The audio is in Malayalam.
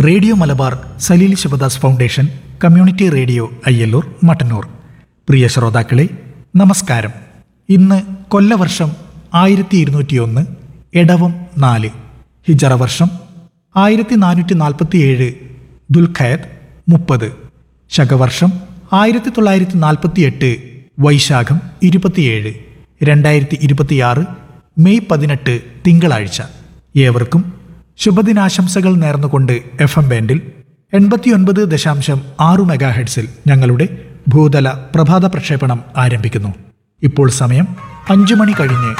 radio Malabar Saleel Sivadas foundation community radio Ayyalloor Mattannur പ്രിയ ശ്രോതാക്കളെ നമസ്കാരം ഇന്ന് കൊല്ലവർഷം ആയിരത്തി ഇരുന്നൂറ്റിയൊന്ന് എടവം നാല് ഹിജറ വർഷം ആയിരത്തി നാനൂറ്റി നാൽപ്പത്തിയേഴ് ദുൽഖയത്ത് മുപ്പത് ശകവർഷം ആയിരത്തി തൊള്ളായിരത്തി നാൽപ്പത്തിയെട്ട് വൈശാഖം ഇരുപത്തിയേഴ് രണ്ടായിരത്തി ഇരുപത്തിയാറ് മെയ് പതിനെട്ട് തിങ്കളാഴ്ച ഏവർക്കും ശുഭദിനാശംസകൾ നേർന്നുകൊണ്ട് എഫ് എം ബാൻഡിൽ എൺപത്തിയൊൻപത് ദശാംശം ആറു മെഗാഹെഡ്സിൽ ഞങ്ങളുടെ ഭൂതല പ്രഭാത പ്രക്ഷേപണം ആരംഭിക്കുന്നു ഇപ്പോൾ സമയം അഞ്ചു മണി കഴിഞ്ഞ്